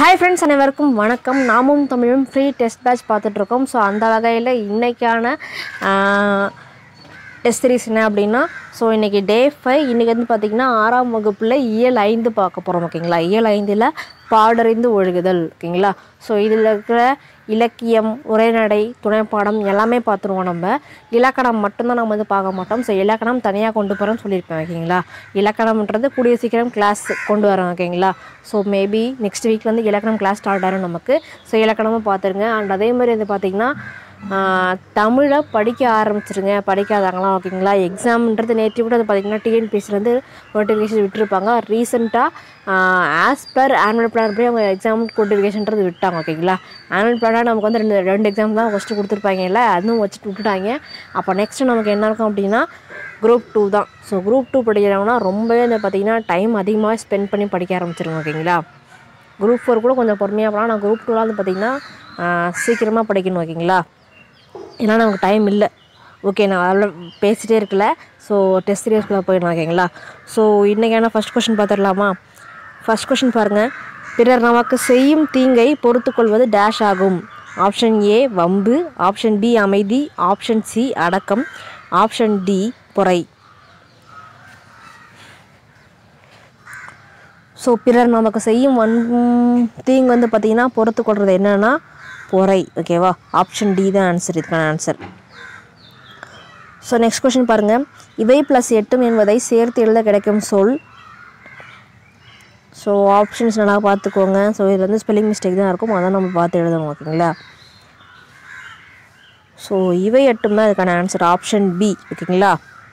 hi friends அனைவருக்கும் வணக்கம் நாமும் தமிழும் ஃப்ரீ டெஸ்ட் பேட்ச் பார்த்துட்ருக்கோம் ஸோ அந்த வகையில் இன்றைக்கான டெஸ்ட் சீரிஸ் என்ன அப்படின்னா ஸோ இன்றைக்கி டே ஃபைவ் இன்றைக்கி வந்து பார்த்திங்கன்னா ஆறாம் வகுப்பில் இயல் ஐந்து பார்க்க போகிறோம் ஓகேங்களா இயல் ஐந்தில் பாடறிந்து ஒழுகுதல் ஓகேங்களா ஸோ இதில் இருக்கிற இலக்கியம் உரைநடை துணைப்பாடம் எல்லாமே பார்த்துருவோம் நம்ம இலக்கணம் மட்டும்தான் நம்ம வந்து பார்க்க மாட்டோம் ஸோ இலக்கணம் தனியாக கொண்டு போகிறோம்னு சொல்லியிருப்பேன் ஓகேங்களா இலக்கணம்ன்றது கூடிய சீக்கிரம் கிளாஸ் கொண்டு வரோம் ஓகேங்களா ஸோ மேபி நெக்ஸ்ட் வீக் வந்து இலக்கணம் கிளாஸ் ஸ்டார்ட் ஆகும் நமக்கு ஸோ இலக்கணமும் பார்த்துருங்க அண்ட் அதே மாதிரி வந்து பார்த்திங்கன்னா தமிழை படிக்க ஆரம்பிச்சிருங்க படிக்காதாங்களாம் ஓகேங்களா எக்ஸாம்ன்றது நேற்று கூட வந்து பார்த்திங்கன்னா டிஎன்பிஎஸ்சிலேருந்து நோட்டிஃபிகேஷன் விட்டுருப்பாங்க ரீசெண்டாக ஆஸ் பர் ஆனுவல் பிளான் படி அவங்க எக்ஸாம் நோட்டிஃபிகேஷன்றது விட்டாங்க ஓகேங்களா ஆனுவல் பிளானாக நமக்கு வந்து ரெண்டு ரெண்டு எக்ஸாம் தான் ஃபஸ்ட்டு கொடுத்துருப்பாங்கல்ல அதுவும் வச்சுட்டு விட்டுட்டாங்க அப்போ நெக்ஸ்ட்டு நமக்கு என்ன இருக்கும் அப்படின்னா குரூப் டூ தான் ஸோ குரூப் டூ படிக்கிறவங்கன்னா ரொம்பவே இந்த பார்த்திங்கன்னா டைம் அதிகமாக ஸ்பெண்ட் பண்ணி படிக்க ஆரம்பிச்சிருங்க ஓகேங்களா குரூப் ஃபோர் கூட கொஞ்சம் பொறுமையாக போகலாம் நான் குரூப் டூலாம் வந்து பார்த்திங்கன்னா சீக்கிரமாக படிக்கணும் ஓகேங்களா ஏன்னா நமக்கு டைம் இல்லை ஓகே நான் அதில் பேசிகிட்டே இருக்கல ஸோ டெஸ்ட் சீரியஸ்குள்ளே போயிடலாம் ஓகேங்களா ஸோ இன்றைக்கான ஃபஸ்ட் கொஷின் பார்த்துடலாமா ஃபஸ்ட் கொஷின் பாருங்கள் பிறர் நமக்கு செய்யும் தீங்கை பொறுத்துக்கொள்வது டேஷ் ஆகும் ஆப்ஷன் ஏ வம்பு ஆப்ஷன் பி அமைதி ஆப்ஷன் சி அடக்கம் ஆப்ஷன் டி பொறை ஸோ பிறர் நமக்கு செய்யும் வன் தீங்கு வந்து பார்த்திங்கன்னா பொறுத்துக்கொள்வது என்னென்னா பொறை ஓகேவா ஆப்ஷன் டி தான் ஆன்சர் இதுக்கான ஆன்சர் ஸோ நெக்ஸ்ட் கொஷின் பாருங்கள் இவை ப்ளஸ் எட்டும் என்பதை சேர்த்து எழுத கிடைக்கும் சொல் ஸோ ஆப்ஷன்ஸ் நல்லா பார்த்துக்கோங்க ஸோ இதில் வந்து ஸ்பெல்லிங் மிஸ்டேக் தான் இருக்கும் அதான் நம்ம பார்த்து எழுதணும் ஓகேங்களா ஸோ இவை எட்டும் தான் இதுக்கான ஆன்சர் ஆப்ஷன் பி ஓகேங்களா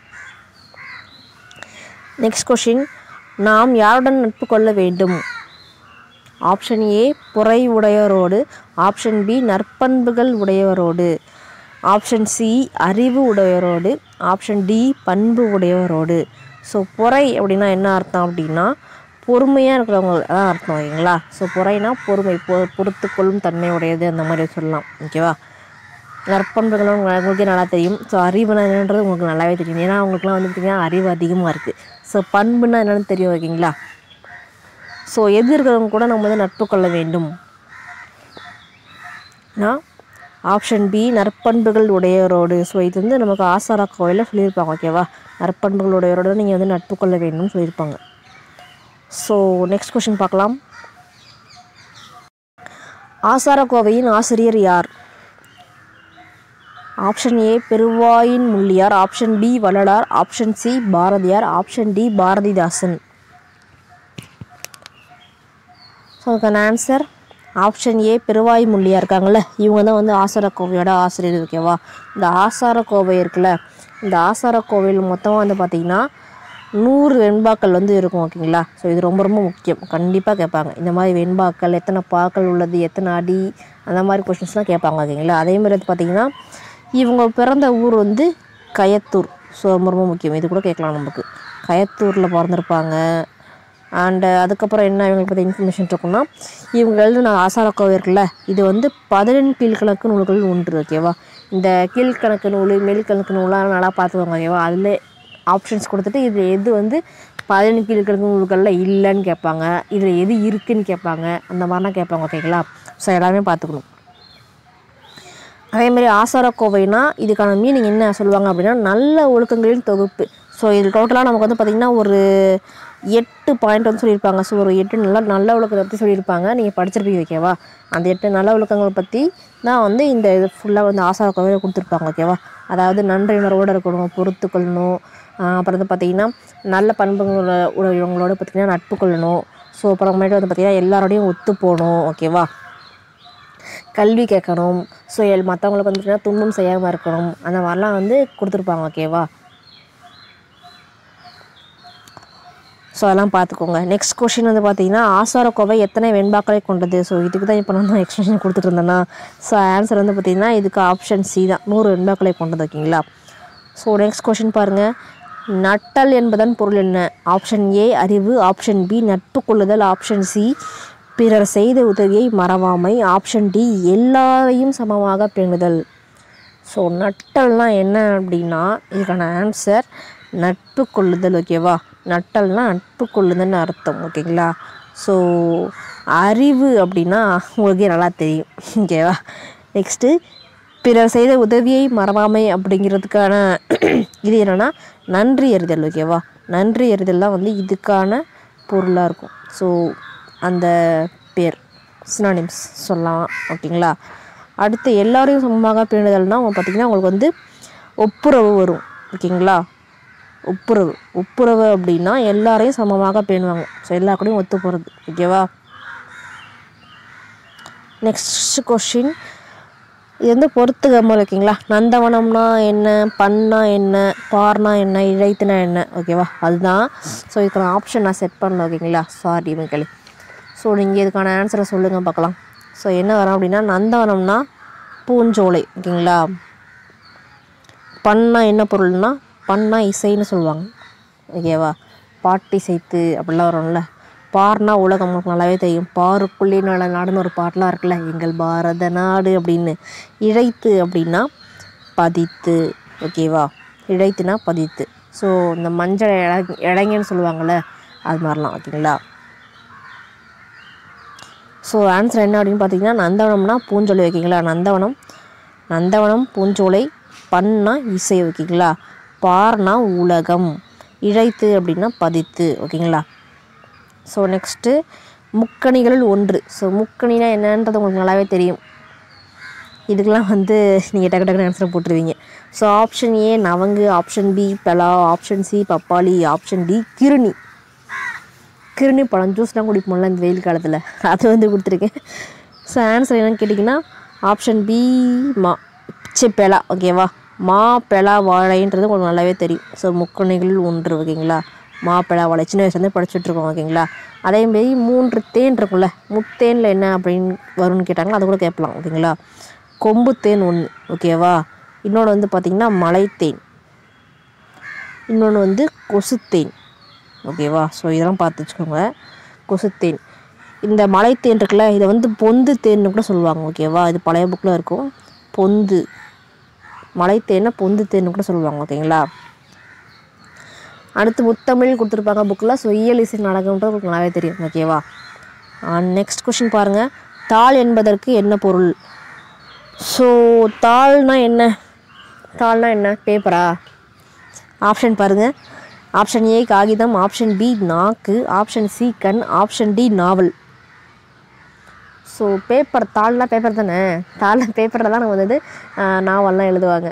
நெக்ஸ்ட் கொஷின் நாம் யாருடன் நட்பு கொள்ள வேண்டும் ஆப்ஷன் ஏ புறை உடையவரோடு ஆப்ஷன் பி நற்பண்புகள் உடையவரோடு ஆப்ஷன் சி அறிவு உடையவரோடு ஆப்ஷன் டி பண்பு உடையவரோடு ஸோ பொறை அப்படின்னா என்ன அர்த்தம் அப்படின்னா பொறுமையாக இருக்கிறவங்க தான் அர்த்தம் ஓகேங்களா ஸோ பொறைனா பொறுமை பொ பொறுத்து கொள்ளும் தன்மை உடையது அந்த மாதிரி சொல்லலாம் ஓகேவா நற்பண்புகளும் உங்களுக்கே நல்லா தெரியும் ஸோ அறிவுனா என்னன்றது உங்களுக்கு நல்லாவே தெரியும் ஏன்னா அவங்களுக்குலாம் வந்து பார்த்திங்கன்னா அறிவு அதிகமாக இருக்குது ஸோ பண்புனா என்னென்னு தெரியும் ஓகேங்களா ஸோ எது இருக்கிறவங்க கூட நம்ம வந்து நட்பு கொள்ள வேண்டும் ஆப்ஷன் பி நற்பண்புகள் உடையவரோடு ஸோ இது வந்து நமக்கு ஆசாரா கோயிலில் சொல்லியிருப்பாங்க ஓகேவா நற்பண்புகள் உடையவரோடு நீங்கள் வந்து நட்பு கொள்ள வேண்டும்னு சொல்லியிருப்பாங்க ஸோ நெக்ஸ்ட் கொஷின் பார்க்கலாம் ஆசார கோவையின் ஆசிரியர் யார் option A Peruvayin Mulliyar option B Vallalar option C Bharathiyar option D Bharathidasan so அதுக்கான ஆன்சர் ஆப்ஷன் ஏ பெருவாய் முள்ளியாக இருக்காங்கள்ல இவங்க தான் வந்து ஆசார கோவையோட ஆசிரியர் ஓகேவா இந்த ஆசார கோவை இருக்குல்ல இந்த ஆசார கோவையில் மொத்தமாக வந்து பார்த்திங்கன்னா நூறு வெண்பாக்கள் வந்து இருக்கும் ஓகேங்களா ஸோ இது ரொம்ப ரொம்ப முக்கியம் கண்டிப்பாக கேட்பாங்க இந்த மாதிரி வெண்பாக்கள் எத்தனை பாக்கள் உள்ளது எத்தனை அடி அந்த மாதிரி கொஷின்ஸ்லாம் கேட்பாங்க ஓகேங்களா அதே மாதிரி வந்து பார்த்திங்கன்னா இவங்க பிறந்த ஊர் வந்து கயத்தூர் ஸோ ரொம்ப ரொம்ப முக்கியம் இது கூட கேட்கலாம் நமக்கு கயத்தூரில் பிறந்திருப்பாங்க அண்டு அதுக்கப்புறம் என்ன இவங்களுக்கு பற்றி இன்ஃபர்மேஷன் இருக்குன்னா இவங்க எழுதின ஆசார கோவை இருக்குல்ல இது வந்து பதினெண் கீழ்கணக்கு நூல்கள் ஒன்று ஓகேவா இந்த கீழ்கணக்கு நூல் மேல்கணக்கு நூலாக நல்லா பார்த்துக்கோங்க ஓகேவா அதில் ஆப்ஷன்ஸ் கொடுத்துட்டு இது எது வந்து பதினெண் கீழ்கணக்கு நூல்களில் இல்லைன்னு கேட்பாங்க இதில் எது இருக்குன்னு கேட்பாங்க அந்த மாதிரிலாம் கேட்பாங்க ஓகேங்களா ஸோ எல்லாமே பார்த்துக்கணும் அதேமாதிரி ஆசார கோவைனா இதுக்கான மீனிங் என்ன சொல்லுவாங்க அப்படின்னா நல்ல ஒழுக்கங்களின் தொகுப்பு ஸோ இது டோட்டலாக நமக்கு வந்து பார்த்திங்கன்னா ஒரு எட்டு பாயிண்ட் வந்து சொல்லியிருப்பாங்க ஸோ ஒரு எட்டு நல்ல நல்ல ஒழுக்கத்தை பற்றி சொல்லியிருப்பாங்க நீங்கள் படிச்சிருப்பீங்க ஓகேவா அந்த எட்டு நல்ல ஒழுக்கங்களை பற்றி தான் வந்து இந்த இது ஃபுல்லாக வந்து ஆசார கோவையில் கொடுத்துருப்பாங்க ஓகேவா அதாவது நன்றி உணர்வோடு இருக்கணும் பொறுத்து கொள்ளணும் அப்புறம் வந்து பார்த்திங்கன்னா நல்ல பண்புகளோட உடையவங்களோட பார்த்திங்கன்னா நட்பு கொள்ளணும் ஸோ அப்புறமேட்டு வந்து பார்த்திங்கன்னா எல்லாரோடையும் ஒத்து போகணும் ஓகேவா கல்வி கேட்கணும் ஸோ எல் மற்றவங்களுக்கு வந்து பார்த்திங்கன்னா துன்பம் செய்யாமல் இருக்கணும் அந்த மாதிரிலாம் வந்து கொடுத்துருப்பாங்க ஓகேவா ஸோ அதெல்லாம் பார்த்துக்கோங்க நெக்ஸ்ட் கொஷின் வந்து பார்த்தீங்கன்னா ஆசார கோவை எத்தனை வெண்பாக்களை கொண்டது ஸோ இதுக்கு தான் இப்போ நான் எக்ஸ்பிளேஷன் கொடுத்துட்டு இருந்தேன்னா ஸோ ஆன்சர் வந்து பார்த்திங்கன்னா இதுக்கு ஆப்ஷன் சி தான் நூறு வெண்பாக்களை கொண்டது ஓகேங்களா ஸோ நெக்ஸ்ட் கொஷின் பாருங்கள் நட்டல் என்பதன் பொருள் என்ன ஆப்ஷன் ஏ அறிவு ஆப்ஷன் பி நட்பு கொள்ளுதல் ஆப்ஷன் சி பிறர் செய்த உதவியை மறவாமை ஆப்ஷன் டி எல்லாரையும் சமமாக பேணுதல் ஸோ நட்டல்னால் என்ன அப்படின்னா இதுக்கான ஆன்சர் நட்பு கொள்ளுதல் ஓகேவா நட்டல்னால் நட்பு கொள்ளுதல்னு அர்த்தம் ஓகேங்களா ஸோ அறிவு அப்படின்னா உங்களுக்கே நல்லா தெரியும் ஓகேவா நெக்ஸ்ட்டு பிறர் செய்த உதவியை மறவாமை அப்படிங்கிறதுக்கான இது என்னென்னா நன்றி அறிதல் ஓகேவா நன்றி அறிதல் தான் வந்து இதுக்கான பொருளாக இருக்கும் ஸோ அந்த பேர் சினானிம்ஸ் சொல்லலாம் ஓகேங்களா அடுத்து எல்லாரையும் சமமாக பேணுதல்னா பார்த்திங்கன்னா உங்களுக்கு வந்து ஒப்புரவு வரும் ஓகேங்களா ஒப்புரவு ஒப்புரவு அப்படின்னா எல்லாரையும் சமமாக பேணுவாங்க ஸோ எல்லா கூடயும் ஒத்து போகிறது ஓகேவா நெக்ஸ்ட் கொஷின் இது வந்து பொறுத்துக்காமல் இருக்கீங்களா நந்தவனம்னா என்ன பண்ணா என்ன பார்னா என்ன இழைத்துனா என்ன ஓகேவா அதுதான் ஸோ இதுக்கான ஆப்ஷன் நான் செட் பண்ணல ஓகேங்களா சாரி மக்களே ஸோ நீங்கள் இதுக்கான ஆன்சரை சொல்லுங்கள் பார்க்கலாம் ஸோ என்ன வரும் அப்படின்னா நந்தவனம்னா பூஞ்சோலை ஓகேங்களா பண்ணா என்ன பொருள்னா பண்ணா இசைன்னு சொல்லுவாங்க ஓகேவா பாட்டி இசைத்து அப்படிலாம் வரும்ல பார்னா உலகம் உங்களுக்கு நல்லாவே தெரியும் பாருக்குள்ளே நல நாடுன்னு ஒரு பாட்டெலாம் இருக்குல்ல எங்கள் பாரத நாடு அப்படின்னு இழைத்து அப்படின்னா பதித்து ஓகேவா இழைத்துனா பதித்து ஸோ இந்த மஞ்சள் இட இடைங்கன்னு சொல்லுவாங்கள்ல அது மாதிரிலாம் ஓகேங்களா ஸோ ஆன்சர் என்ன அப்படின்னு பார்த்தீங்கன்னா நந்தவனம்னா பூஞ்சோலை ஓகேங்களா நந்தவனம் நந்தவனம் பூஞ்சோலை பண்ணா இசை ஓகேங்களா பார்னா உலகம் இழைத்து அப்படின்னா பதித்து ஓகேங்களா ஸோ நெக்ஸ்ட்டு முக்கணிகளில் ஒன்று ஸோ முக்கணினா என்னன்றது உங்களுக்கு நல்லாவே தெரியும் இதுக்கெல்லாம் வந்து நீங்கள் டக்கு டக்குனு ஆன்சர் போட்டுருவீங்க ஸோ ஆப்ஷன் ஏ நவங்கு ஆப்ஷன் பி பலா ஆப்ஷன் சி பப்பாளி ஆப்ஷன் டி கிருணி கிருணி பழம் ஜூஸ்லாம் குடிப்போம்ல இந்த வெயில் காலத்தில் அது வந்து கொடுத்துருக்கேன் ஸோ ஆன்சர் என்னன்னு கேட்டிங்கன்னா ஆப்ஷன் பி மா சி பெலா ஓகேவா மா பெலா வாழைன்றது உங்களுக்கு நல்லாவே தெரியும் ஸோ முக்கணிகளில் ஒன்று ஓகேங்களா மா பெலா வாழை சின்ன வயசுலேருந்து படிச்சுட்ருக்கோம் ஓகேங்களா அதேமாரி மூன்று தேன் இருக்கும்ல முத்தேனில் என்ன அப்படின்னு வரும்னு கேட்டாங்கன்னா அது கூட கேட்கலாம் ஓகேங்களா கொம்பு தேன் ஒன்று ஓகேவா இன்னொன்று வந்து பார்த்திங்கன்னா மலைத்தேன் இன்னொன்று வந்து கொசுத்தேன் ஓகேவா ஸோ இதெல்லாம் பார்த்து வச்சுக்கோங்க கொசுத்தேன் இந்த மலைத்தேன் இருக்குல்ல இதை வந்து பொந்து தேன்னு கூட சொல்லுவாங்க ஓகேவா இது பழைய புக்கில் இருக்கும் பொந்து மலைத்தேனை பொந்து தேன்னு கூட சொல்லுவாங்க ஓகேங்களா அடுத்து முத்தமிழ் கொடுத்துருப்பாங்க புக்கில் ஸோ இயல் இசை நாடகம்ன்றது உங்களுக்கு நல்லாவே தெரியும் ஓகேவா நெக்ஸ்ட் கொஷின் பாருங்கள் தாள் என்பதற்கு என்ன பொருள் ஸோ தாள்னா என்ன தாள்னா என்ன பேப்பரா ஆப்ஷன் பாருங்கள் ஆப்ஷன் ஏ காகிதம் ஆப்ஷன் பி நாக்கு ஆப்ஷன் சி கண் ஆப்ஷன் டி நாவல் ஸோ பேப்பர் தாள்னா பேப்பர் தானே தாள் பேப்பரில் தான் நம்ம வந்து ஆஹ், நாவல்லாம் எழுதுவாங்க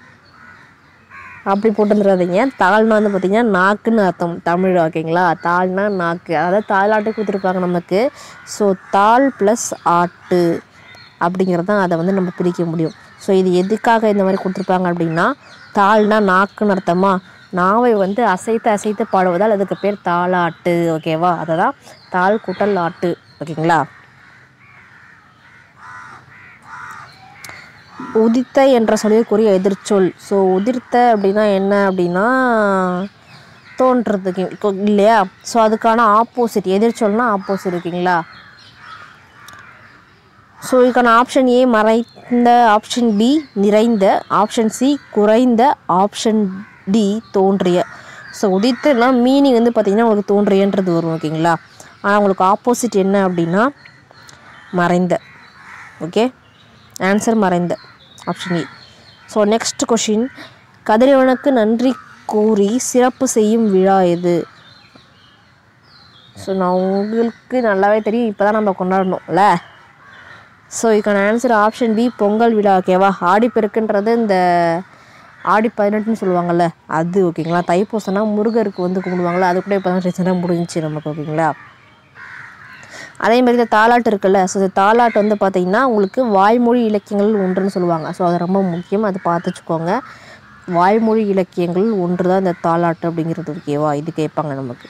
அப்படி போட்டு வந்துடாதீங்க தாள்னா வந்து பார்த்திங்கன்னா நாக்குன்னு அர்த்தம் தமிழ் ஓகேங்களா தாள்னா நாக்கு அதாவது தாளாட்டு கொடுத்துருப்பாங்க நமக்கு ஸோ தாள் ப்ளஸ் ஆட்டு அப்படிங்கிறது தான் அதை வந்து நம்ம பிரிக்க முடியும் ஸோ இது எதுக்காக இந்த மாதிரி கொடுத்துருப்பாங்க அப்படின்னா தாள்னா நாக்குன்னு அர்த்தமா நாவை வந்து அசைத்து அசைத்து பாடுவதால் அதுக்கு பேர் தாளாட்டு ஓகேவா அதை தான் தாள் கூட்டல் ஆட்டு ஓகேங்களா உதித்த என்ற சொல்லிற்குரிய எதிர்ச்சொல் ஸோ உதிர்த்த அப்படின்னா என்ன அப்படின்னா தோன்றதுக்கு இப்போ இல்லையா ஸோ அதுக்கான ஆப்போசிட் எதிர்ச்சொல்னா ஆப்போசிட் ஓகேங்களா ஸோ இதுக்கான ஆப்ஷன் ஏ மறைந்த ஆப்ஷன் பி நிறைந்த ஆப்ஷன் சி குறைந்த ஆப்ஷன் டி தோன்றிய ஸோ உதித்தனா மீனிங் வந்து பார்த்திங்கன்னா உங்களுக்கு தோன்றியன்றது வரும் ஓகேங்களா ஆனால் உங்களுக்கு ஆப்போசிட் என்ன அப்படின்னா மறைந்த ஓகே ஆன்சர் மறைந்த option A so next question கதிரவனுக்கு நன்றி கூறி சிறப்பு செய்யும் விழா எது ஸோ நான் உங்களுக்கு நல்லாவே தெரியும் இப்போ தான் நம்ம கொண்டாடணும்ல ஸோ இதுக்கான ஆன்சர் ஆப்ஷன் பி பொங்கல் விழா ஓகேவா ஆடிப்பெருக்குன்றது இந்த ஆடி பதினெட்டுன்னு சொல்லுவாங்கள்ல அது ஓகேங்களா தைப்பூசம்னா முருகருக்கு வந்து கும்பிடுவாங்கள்ல அது கூட இப்போ தான் ரீசெண்டாக முடிஞ்சுச்சு நமக்கு ஓகேங்களா அதே மாதிரி இந்த தாலாட்டு இருக்குல்ல ஸோ இந்த தாலாட்டு வந்து பார்த்தீங்கன்னா உங்களுக்கு வாய்மொழி இலக்கியங்கள் ஒன்றுன்னு சொல்லுவாங்க ஸோ அது ரொம்ப முக்கியம் அதை பார்த்து வச்சுக்கோங்க வாய்மொழி இலக்கியங்கள் ஒன்று தான் இந்த தாலாட்டு அப்படிங்கிறது ஓகேவா இது கேட்பாங்க நமக்கு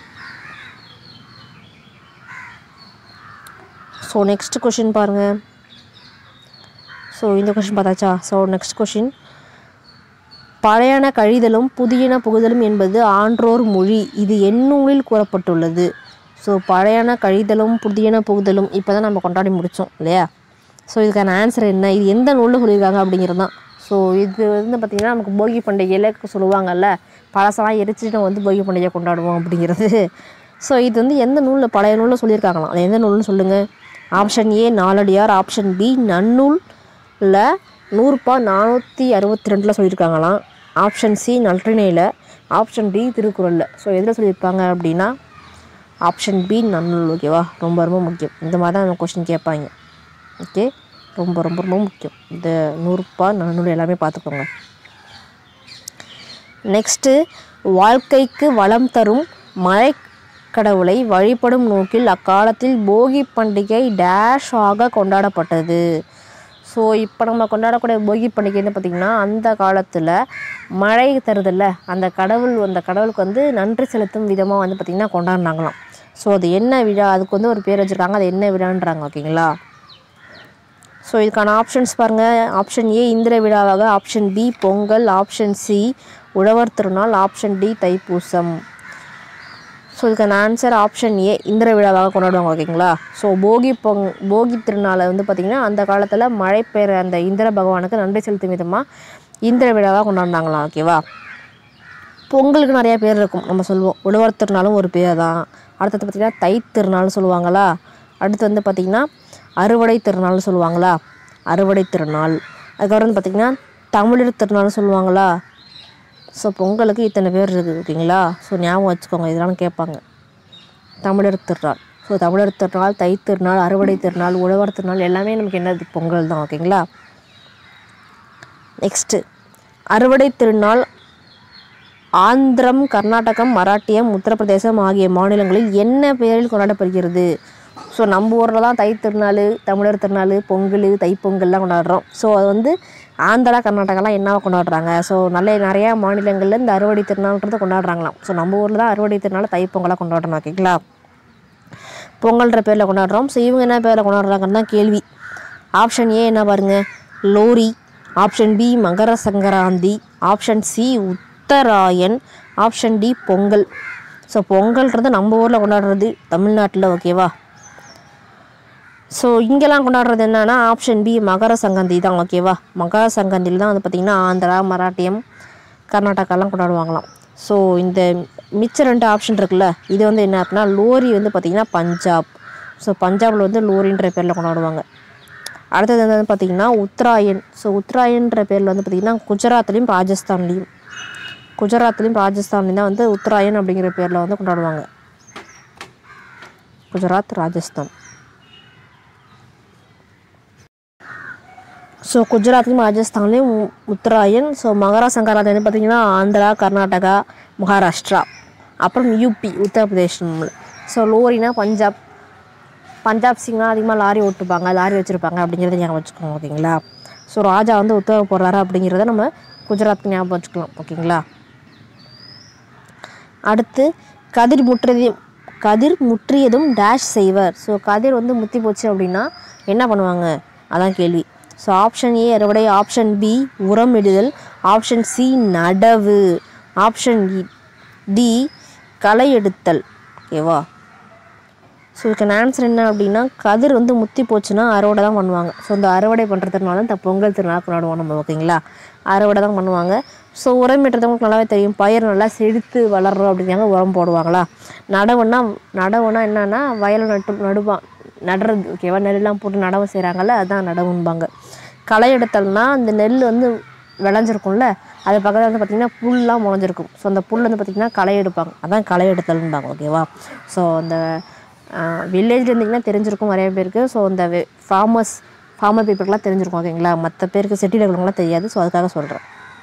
ஸோ நெக்ஸ்ட் கொஷின் பாருங்கள் ஸோ இந்த கொஷின் பார்த்தாச்சா ஸோ நெக்ஸ்ட் கொஷின் பழையன கழிதலும் புதியன புகுதலும் என்பது ஆன்றோர் மொழி இது எந்நூலில் கூறப்பட்டுள்ளது ஸோ பழையன கழிதலும் புதியன புகுதலும் இப்போ தான் நம்ம கொண்டாடி முடித்தோம் இல்லையா ஸோ இதுக்கான ஆன்சர் என்ன இது எந்த நூலில் சொல்லியிருக்காங்க அப்படிங்கிறது தான் ஸோ இது வந்து பார்த்திங்கன்னா நமக்கு போகி பண்டிகையில் சொல்லுவாங்கல்ல பழசெல்லாம் எரிச்சுட்டு நம்ம வந்து போகி பண்டிகை கொண்டாடுவோம் அப்படிங்கிறது ஸோ இது வந்து எந்த நூலில் பழைய நூலில் சொல்லியிருக்காங்களாம் அது எந்த நூல்னு சொல்லுங்கள் option A Naladiyar option B நன்னூலில் நூறுபா நானூற்றி அறுபத்தி ரெண்டில் சொல்லியிருக்காங்களாம் ஆப்ஷன் சி நற்றிணையில் ஆப்ஷன் டி திருக்குறளில் ஸோ எதில் சொல்லியிருப்பாங்க அப்படின்னா ஆப்ஷன் பி நன்னூல் ஓகேவா ரொம்ப ரொம்ப முக்கியம் இந்த மாதிரி தான் நம்ம கொஷின் கேட்பாங்க ஓகே ரொம்ப ரொம்ப ரொம்ப முக்கியம் இந்த நூறுபா நன்னூல் எல்லாமே பார்த்துக்கோங்க நெக்ஸ்ட்டு வாழ்க்கைக்கு வளம் தரும் மழை கடவுளை வழிபடும் நோக்கில் அக்காலத்தில் போகி பண்டிகை டேஷ் ஆக கொண்டாடப்பட்டது ஸோ இப்போ நம்ம கொண்டாடக்கூடிய போகி பண்டிகை என்ன பார்த்திங்கன்னா அந்த காலத்தில் மழை தருதில்ல அந்த கடவுள் அந்த கடவுளுக்கு வந்து நன்றி செலுத்தும் விதமாக வந்து பார்த்திங்கன்னா கொண்டாடினாங்களாம் ஸோ அது என்ன விழா அதுக்கு வந்து ஒரு பேர் வச்சுருக்காங்க அது என்ன விழான்றாங்க ஓகேங்களா ஸோ இதுக்கான ஆப்ஷன்ஸ் பாருங்கள் ஆப்ஷன் ஏ இந்திர விழாவாக option B Pongal option C உழவர் திருநாள் ஆப்ஷன் டி தைப்பூசம் ஸோ இதுக்கான ஆன்சர் ஆப்ஷன் ஏ இந்திர விழாவாக கொண்டாடுவாங்க ஓகேங்களா ஸோ போகி பொங் போகி திருநாளை வந்து பார்த்திங்கன்னா அந்த காலத்தில் மழை பெய்கிற அந்த இந்திர பகவானுக்கு நன்றி செலுத்தும் விதமாக இந்திர விழாவாக கொண்டாடினாங்களாம் ஓகேவா பொங்கலுக்கு நிறையா பேர் இருக்கும் நம்ம சொல்லுவோம் உழவர் திருநாளும் ஒரு பேர் தான் அடுத்தது பார்த்திங்கன்னா தை திருநாள்னு சொல்லுவாங்களா அடுத்து வந்து பார்த்திங்கன்னா அறுவடை திருநாள்னு சொல்லுவாங்களா அறுவடை திருநாள் அதுக்கப்புறம் வந்து பார்த்திங்கன்னா தமிழர் திருநாள்னு சொல்லுவாங்களா ஸோ பொங்கலுக்கு இத்தனை பேர் இருக்குது ஓகேங்களா ஸோ ஞாபகம் வச்சுக்கோங்க இதெல்லாம் கேட்பாங்க தமிழர் திருநாள் ஸோ தமிழர் திருநாள் தை திருநாள் அறுவடை திருநாள் உழவர் திருநாள் எல்லாமே நமக்கு என்னது பொங்கல் தான் ஓகேங்களா நெக்ஸ்ட்டு அறுவடை திருநாள் ஆந்திரம் கர்நாடகம் மராட்டியம் உத்தரப்பிரதேசம் ஆகிய மாநிலங்களில் என்ன பெயரில் கொண்டாடப்படுகிறது ஸோ நம்ம ஊரில் தான் தை திருநாள் தமிழர் திருநாள் பொங்கல் தைப்பொங்கல்லாம் கொண்டாடுறோம் ஸோ அது வந்து ஆந்திரா கர்நாடகாலாம் என்னவா கொண்டாடுறாங்க ஸோ நல்ல நிறையா மாநிலங்களில் இந்த அறுவடை திருநாள்ன்றதை கொண்டாடுறாங்களாம் ஸோ நம்ம ஊரில் தான் அறுவடை திருநாள் தைப்பொங்கலாக கொண்டாடுறோம் ஓகேங்களா பொங்கல்ன்ற பேரில் கொண்டாடுறோம் ஸோ இவங்க என்ன பேரில் கொண்டாடுறாங்கன்னு தான் கேள்வி ஆப்ஷன் ஏ என்ன பாருங்க lorry option B Makara Sankranti option C Uttarayan option D Pongal so பொங்கல்ன்றது நம்ம ஊரில் கொண்டாடுறது தமிழ்நாட்டில் ஓகேவா ஸோ இங்கெல்லாம் கொண்டாடுறது என்னன்னா ஆப்ஷன் பி மகர சங்கந்தி தான் ஓகேவா மகர சங்கந்தியில் தான் வந்து பார்த்திங்கன்னா ஆந்திரா மராட்டியம் கர்நாடகாலாம் கொண்டாடுவாங்களாம் ஸோ இந்த மிச்ச ரெண்டு ஆப்ஷன் இருக்குல்ல இது வந்து என்ன அப்படின்னா லோரி வந்து பார்த்திங்கன்னா பஞ்சாப் ஸோ பஞ்சாபில் வந்து லோரின்ற பேரில் கொண்டாடுவாங்க அடுத்தது வந்து பார்த்திங்கன்னா உத்தராயன் ஸோ உத்தராயன்ற பேரில் வந்து பார்த்திங்கன்னா குஜராத்லேயும் ராஜஸ்தான்லேயும் குஜராத்லேயும் ராஜஸ்தான்லேயும் தான் வந்து உத்தராயன் அப்படிங்கிற பேரில் வந்து கொண்டாடுவாங்க குஜராத் ராஜஸ்தான் ஸோ குஜராத்லேயும் ராஜஸ்தான்லேயும் உ- உத்தராயன் ஸோ மகர சங்கராந்தி வந்து பார்த்திங்கன்னா ஆந்திரா கர்நாடகா மகாராஷ்டிரா அப்புறம் யூபி உத்தரப்பிரதேசம் ஸோ லோரினா பஞ்சாப் பஞ்சாப் சிங்னா அதிகமாக லாரி ஓட்டுப்பாங்க லாரி வச்சுருப்பாங்க அப்படிங்கிறத ஞாபகம் வச்சுக்கோங்க ஓகேங்களா ஸோ ராஜா வந்து உத்தரவு போடுறாரு அப்படிங்கிறத நம்ம குஜராத்துக்கு ஞாபகம் வச்சுக்கலாம் ஓகேங்களா அடுத்து கதிர் முற்றியதும் கதிர் முற்றியதும் டேஷ் செய்வர் ஸோ கதிர் வந்து முத்தி போச்சு அப்படின்னா என்ன பண்ணுவாங்க அதான் கேள்வி ஸோ ஆப்ஷன் ஏ அறுவடை ஆப்ஷன் பி உரமிடுதல் ஆப்ஷன் சி நடவு ஆப்ஷன் டி களை எடுத்தல் ஓகேவா ஸோ இதுக்கான ஆன்சர் என்ன அப்படின்னா கதிர் வந்து முத்தி போச்சுன்னா அறுவடை தான் பண்ணுவாங்க ஸோ இந்த அறுவடை பண்ணுறதுனால இந்த பொங்கல் திருநாள் கொண்டாடுவோம் நம்ம ஓகேங்களா அறுவடை தான் பண்ணுவாங்க ஸோ உரமிட்டுறதுங்களுக்கு நல்லாவே தெரியும் பயிர் நல்லா செழித்து வளர்றோம் அப்படிங்கிறாங்க உரம் போடுவாங்களா நடவுன்னா நடவுன்னா என்னன்னா வயலை நட்டு நடுவான் நடுறது ஓகேவா நெல்லாம் போட்டு நடவு செய்கிறாங்கல்ல அதுதான் நடவுன்பாங்க களை எடுத்தல்னா அந்த நெல் வந்து விளைஞ்சிருக்கும்ல அது பக்கத்தில் வந்து பார்த்திங்கன்னா புல்லாம் முளைஞ்சிருக்கும் ஸோ அந்த புல் வந்து பார்த்திங்கன்னா களை எடுப்பாங்க அதான் களை எடுத்தல்ன்பாங்க ஓகேவா ஸோ அந்த வில்லேஜில் இருந்தீங்கன்னா தெரிஞ்சிருக்கும் நிறைய பேருக்கு ஸோ இந்த ஃபார்மர்ஸ் ஃபார்மர் பீப்புளுக்குலாம் தெரிஞ்சிருக்கும் ஓகேங்களா மற்ற பேருக்கு செட்டில் இருக்கிறவங்களாம் தெரியாது ஸோ அதுக்காக சொல்கிறேன்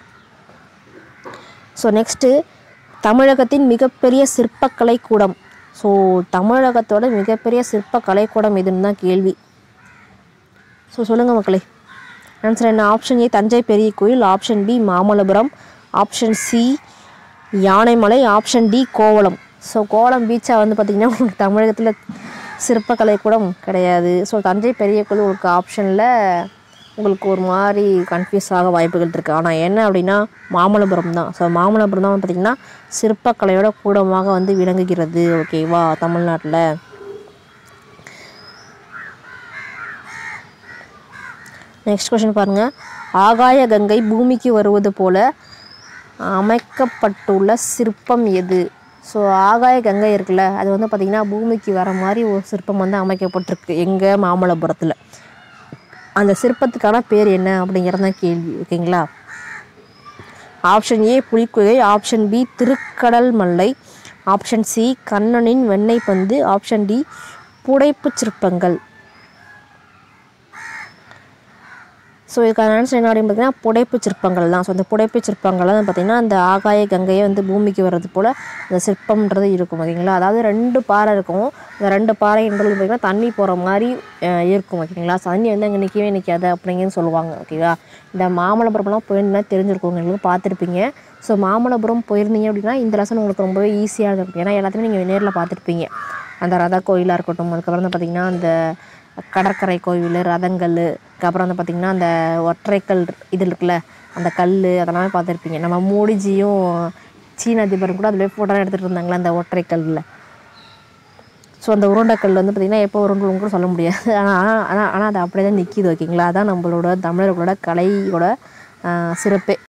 ஸோ நெக்ஸ்ட்டு தமிழகத்தின் மிகப்பெரிய சிற்பக்கலை கூடம் ஸோ தமிழகத்தோட மிகப்பெரிய சிற்பக்கலை கூடம் எதுன்னு தான் கேள்வி ஸோ சொல்லுங்கள் மக்களே ஆன்சர் என்ன ஆப்ஷன் ஏ தஞ்சை பெரிய கோயில் option B Mamallapuram option C Yanaimalai option D Kovalam so Kovalam பீச்சா வந்து பார்த்திங்கன்னா உங்களுக்கு தமிழகத்தில் சிற்பக்கலை கூடம் கிடையாது ஸோ தஞ்சை பெரிய கோயில் உங்களுக்கு ஆப்ஷனில் உங்களுக்கு ஒரு மாதிரி கன்ஃபியூஸ் ஆக வாய்ப்புகள் இருக்குது ஆனால் என்ன அப்படின்னா மாமல்லபுரம் தான் ஸோ மாமல்லபுரம் தான் வந்து பார்த்திங்கன்னா சிற்பக்கலையோட கூடமாக வந்து விளங்குகிறது ஓகேவா தமிழ்நாட்டில் நெக்ஸ்ட் கொஷின் பாருங்கள் ஆகாய கங்கை பூமிக்கு வருவது போல அமைக்கப்பட்டுள்ள சிற்பம் எது ஸோ ஆகாய கங்கை இருக்குல்ல அது வந்து பார்த்திங்கன்னா பூமிக்கு வர மாதிரி ஒரு சிற்பம் வந்து அமைக்கப்பட்டிருக்கு எங்கள் மாமல்லபுரத்தில் அந்த சிற்பத்துக்கான பேர் என்ன அப்படிங்கிறது தான் கேள்வி ஓகேங்களா ஆப்ஷன் ஏ புலிக்குகை option B Thirukkadal Mallai option C கண்ணனின் வெண்ணெய் பந்து ஆப்ஷன் டி புடைப்புச் சிற்பங்கள் ஸோ இதுக்கான ஆன்சர் என்ன அப்படின்னு பார்த்தீங்கன்னா புடைப்பு சிற்பங்கள் தான் ஸோ அந்த புடைப்பு சிற்பங்கள் தான் பார்த்தீங்கன்னா அந்த ஆகாய கங்கையை வந்து பூமிக்கு வர்றது போல் அந்த சிற்பம்ன்றது இருக்கும் ஓகேங்களா அதாவது ரெண்டு பாறை இருக்கும் இந்த ரெண்டு பாறைன்றது பார்த்தீங்கன்னா தண்ணி போகிற மாதிரி அஹ், இருக்கும் ஓகேங்களா ஸோ தண்ணி வந்து அங்கே நிற்கவே நிற்காது அப்படிங்கன்னு சொல்லுவாங்க ஓகேவா இந்த மாமல்லபுரம்லாம் போயிருந்தா தெரிஞ்சிருக்கும் உங்களுக்கு பார்த்துருப்பீங்க ஸோ மாமல்லபுரம் போயிருந்தீங்க அப்படின்னா இந்த லெசன் உங்களுக்கு ரொம்பவே ஈஸியாக இருக்கும் ஏன்னா எல்லாத்தையுமே நீங்கள் நேரில் பார்த்துருப்பீங்க அந்த ரத கோயிலாக இருக்கட்டும் அதுக்கப்புறம் வந்து பார்த்திங்கன்னா அந்த கடற்கரை கோவில் ரதங்கள் அதுக்கப்புறம் வந்து பார்த்திங்கன்னா அந்த ஒற்றைக்கல் இது இருக்குல்ல அந்த கல் அதெல்லாமே பார்த்துருப்பீங்க நம்ம மோடிஜியும் சீன அதிபரும் கூட அதில் ஃபோட்டோ எடுத்துகிட்டு இருந்தாங்களே அந்த ஒற்றைக்கல்லில் ஸோ அந்த உருண்டைக்கல் வந்து பார்த்திங்கன்னா எப்போ உருண்டும் கூட சொல்ல முடியாது ஆனால் ஆனால் ஆனால் அது அப்படியே தான் நிற்கிது ஓகேங்களா அதான் நம்மளோட தமிழர்களோட கலையோட ஆஹ், சிறப்பே